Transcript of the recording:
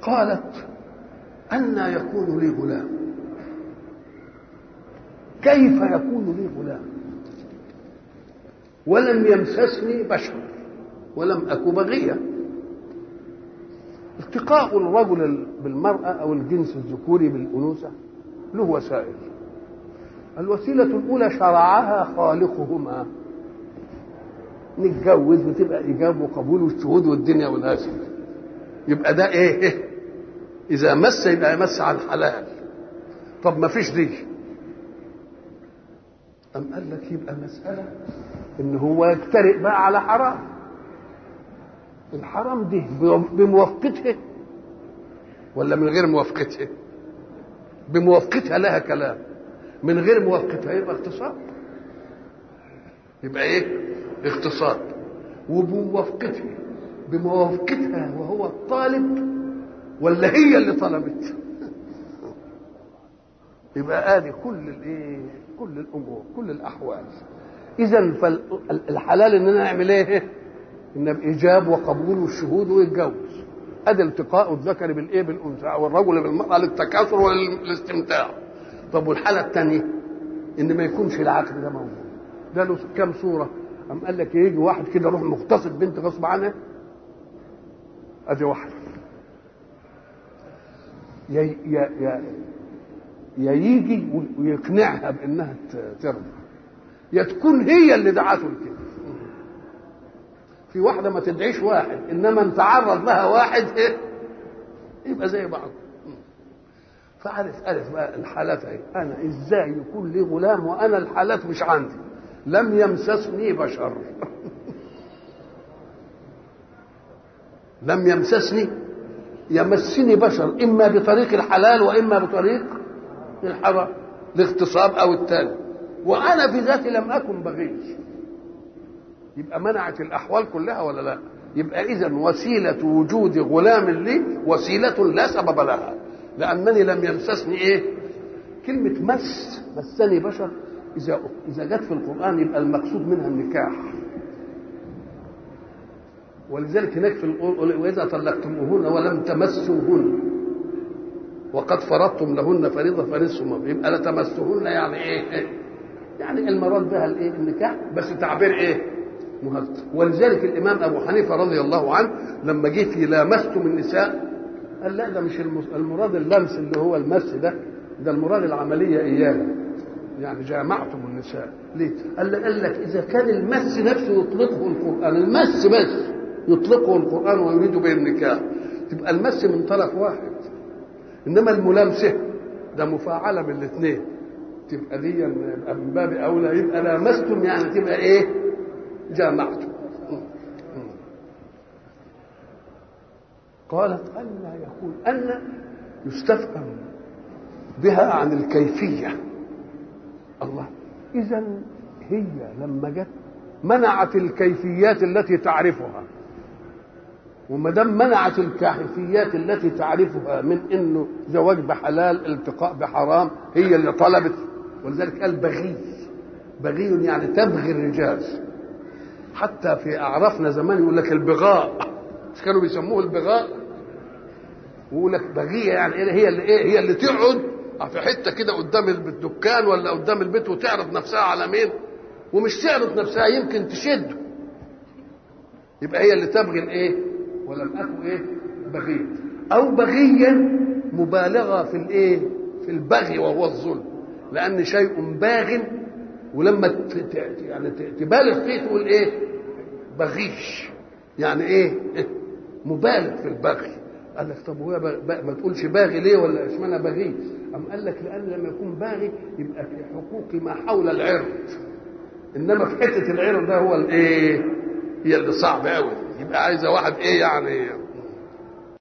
قالت أنى يكون لي غلام كيف يكون لي غلام ولم يمسسني بشر ولم أك بغية التقاء الرجل بالمرأة أو الجنس الذكوري بالأنوثة له وسائل الوسيلة الأولى شرعها خالقهما نتجوز وتبقى إيجاب وقبول والشهود والدنيا والهاشم يبقى ده إيه, إيه؟ إذا مس يبقى يمس على الحلال طب ما فيش دي أم قال لك يبقى مسألة إن هو يجترئ بقى على حرام الحرام دي بموافقتها ولا من غير موافقتها بموافقتها لها كلام من غير موافقتها يبقى اغتصاب يبقى ايه اغتصاب وبموافقتها بموافقتها وهو الطالب ولا هي اللي طلبت يبقى ادي كل الايه كل الامور كل الاحوال اذا فالحلال اننا نعمل ايه ان بايجاب وقبول والشهود ويتجوز ادي التقاء الذكر بالايه بالانثى او الرجل بالمراه للتكاثر والاستمتاع طب والحاله الثانيه ان ما يكونش العقل ده موجود ده له كام صوره أم قال لك يجي واحد كده يروح مغتصب بنت غصب عنها ادي واحده يا يا يا يا يجي ويقنعها بانها ترضى يا تكون هي اللي دعته لكده في واحده ما تدعيش واحد انما ان تعرض لها واحد ايه يبقى زي بعض فعرف عرف بقى الحالات ايه انا ازاي يكون لي غلام وانا الحالات مش عندي لم يمسسني بشر لم يمسسني يمسني بشر اما بطريق الحلال واما بطريق الحرام الاغتصاب او التاني وانا في ذاتي لم اكن بغي يبقى منعت الاحوال كلها ولا لا يبقى اذا وسيله وجود غلام لي وسيله لا سبب لها لانني لم يمسسني ايه كلمه مس مسني بشر اذا اذا جت في القران يبقى المقصود منها النكاح ولذلك هناك في القرآن واذا طلقتموهن ولم تمسوهن وقد فرضتم لهن فريضه فنصف ما يبقى لا تمسوهن يعني ايه يعني المراد بها الايه النكاح بس تعبير ايه مهذب ولذلك الامام ابو حنيفه رضي الله عنه لما جه في لامستم النساء قال لا ده مش المراد اللمس اللي هو المس ده ده المراد العمليه اياها يعني جامعتم النساء ليه؟ قال قال لك اذا كان المس نفسه يطلقه القران المس بس يطلقه القران ويريد به النكاح تبقى المس من طرف واحد انما الملامسه ده مفاعله من الاثنين تبقى دي يبقى من باب اولى يبقى لامستم يعني تبقى ايه؟ جامعتم قالت أن يكون أن يستفهم بها عن الكيفية الله إذا هي لما جت منعت الكيفيات التي تعرفها وما دام منعت الكيفيات التي تعرفها من انه زواج بحلال التقاء بحرام هي اللي طلبت ولذلك قال بغي بغي يعني تبغي الرجال حتى في اعرافنا زمان يقول لك البغاء مش كانوا بيسموه البغاء ويقول لك بغيه يعني ايه هي اللي ايه هي اللي تقعد في حته كده قدام الدكان ولا قدام البيت وتعرض نفسها على مين ومش تعرض نفسها يمكن تشده يبقى هي اللي تبغي الايه ولم اكن ايه بغيه او بغيا مبالغه في الايه في البغي وهو الظلم لان شيء باغ ولما ت... يعني تبالغ فيه تقول ايه بغيش يعني ايه مبالغ في البغي قال لك طب هو بغ... ما تقولش باغي ليه ولا اشمعنى بغي أم قال لك لان لما يكون باغي يبقى في حقوق ما حول العرض انما في حته العرض ده هو الايه هي اللي صعب قوي يبقى عايزه واحد ايه يعني